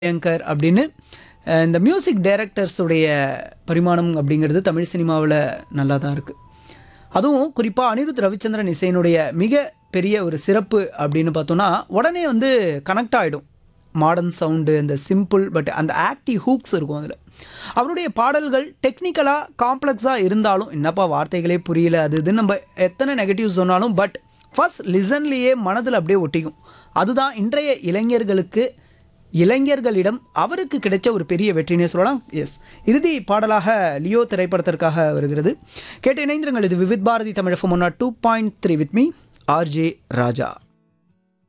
பயங்கர் அப்படின்னு அஹ், இந்த மியூசிக் டைரக்டர்ஸுடைய பரிமாணம் அப்படிங்கிறது தமிழ் சினிமாவில் நல்லா தான் இருக்குது அதுவும் குறிப்பாக அனிருத் ரவிச்சந்திரன் இசையினுடைய மிக பெரிய ஒரு சிறப்பு அப்படின்னு பார்த்தோன்னா உடனே வந்து கனெக்ட் ஆகிடும் மாடர்ன் சவுண்டு அந்த சிம்பிள் பட் அந்த ஆக்டிவ் ஹூக்ஸ் இருக்கும் அதில் அவருடைய பாடல்கள் டெக்னிக்கலாக காம்ப்ளெக்ஸாக இருந்தாலும் என்னப்பா வார்த்தைகளே புரியல அது இதுன்னு நம்ம எத்தனை நெகட்டிவ் சொன்னாலும் பட் ஃபர்ஸ்ட் லிசன்லேயே மனதில் அப்படியே ஒட்டிக்கும் அதுதான் இன்றைய இளைஞர்களுக்கு இளைஞர்களிடம் அவருக்கு கிடைச்ச ஒரு பெரிய வெற்றினே சொல்லலாம் எஸ் இறுதி பாடலாக லியோ திரைப்படத்திற்காக வருகிறது கேட்டு இணைந்திருங்கள் இது Vividh Bharati Tamil FM one two point three with me RJ Raja